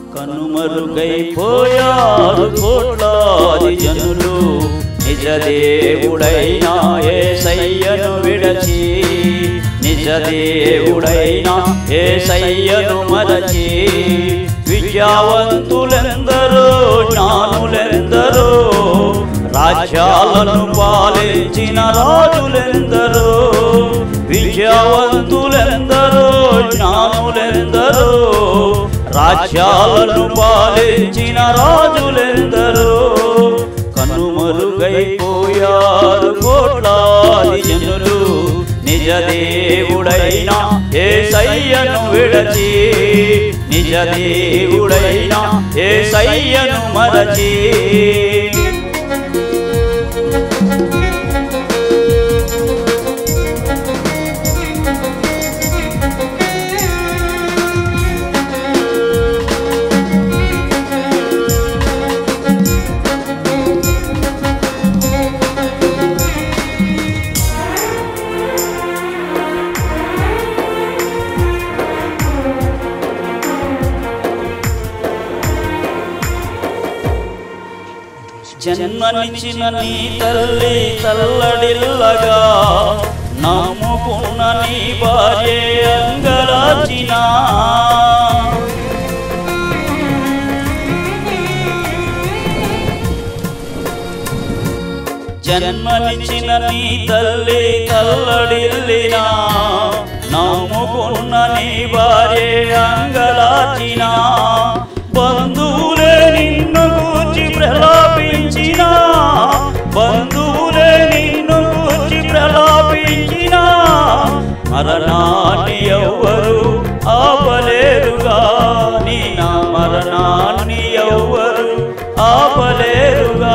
కనుమరుగైపోయారు కోట్లాది జనులు నిజ దేవుడైన ఏసయ్యను విడచి నిజ దేవుడైన ఏసయ్యను మరచి విద్యావంతులెందరో జ్ఞానులెందరో రాజ్యాలను పాలించిన రాజులెందరో విద్యావంతులెందరో జ్ఞానులెందరో రాజ్యాలను పాలించిన రాజులెందరో కనుమరుగైపోయారు కోట్లాది జనులు నిజ దేవుడైన ఏసయ్యను విడచి నిజ దేవుడైన ఏసయ్యను మరచి జన్మనిచ్చిన నీ తల్లి తల్లడిల్లగా నమ్ముకున్న నీ భార్య అంగలాచిన జన్మనిచ్చిన నీ తల్లి తల్లడిల్లిన నమ్ముకున్న నీ భార్య అంగలాచిన బంధువులే నిన్ను కూర్చి ప్రలాపించిన బంధువులే నిన్ను కూర్చి ప్రలాపించిన మరణాన్ని ఎవ్వరు ఆపలేరుగా నీ నా మరణాన్ని ఎవ్వరు ఆపలేరుగా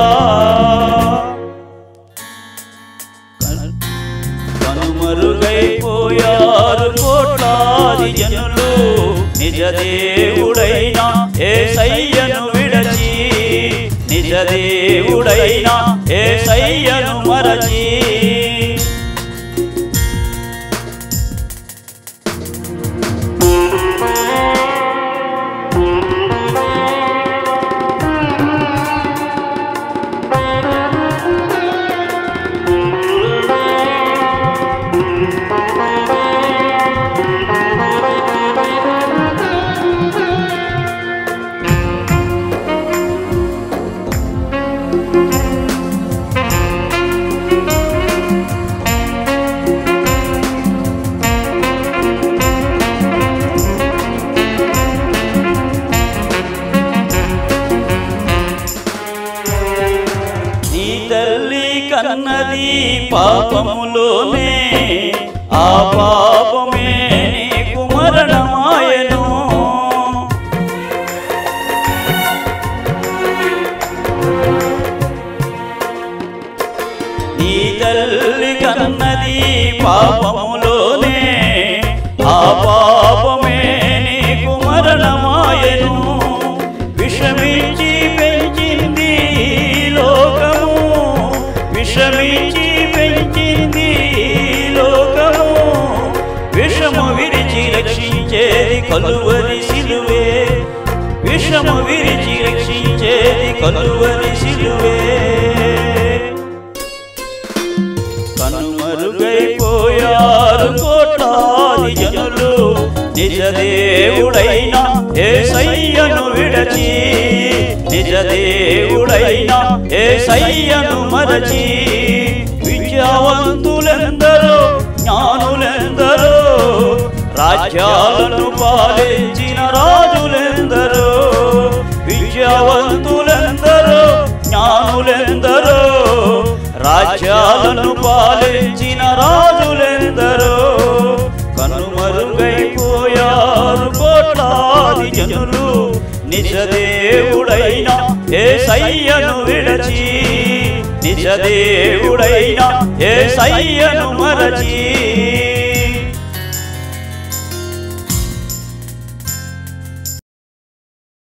కనుమరుగైపోయారు కోట్లాది జనులు నిజ దేవుడైన ఏసయ్యను విడచి నిజ దేవుడైన ఏసయ్యను మరచి నీ తల్లి కన్నది పాపములోనే ఆ పాపమే నీకు మరణమాయను నీ తల్లి కన్నది పాపములోనే ఆ పాపమే నీకు మరణమాయను విషమించి పెంచింది ఈ లోకము విషమించి పెంచింది ఈ లోకము విషము విరిచి రక్షించేది కలువరి సిలువే విషము విరిచి రక్షించేది కలువరి సిలువే కనుమరుగైపోయారు కోట్లాది జనులు నిజ దేవుడైన ఏసయ్యను విడచి నిజ దేవుడైన ఏసయ్యను మరచి విద్యావంతులెందరో జ్ఞానులెందరో రాజ్యాలను పాలించిన రాజులెందరో విద్యావంతులెందరో జ్ఞానులెందరో రాజ్యాలను పాలించిన రాజులెందరో కనుమరుగైపోయారు కోట్లాది జనులు నిజ దేవుడైన ఏసయ్యను విడచి నిజ దేవుడైన ఏసయ్యను మరచి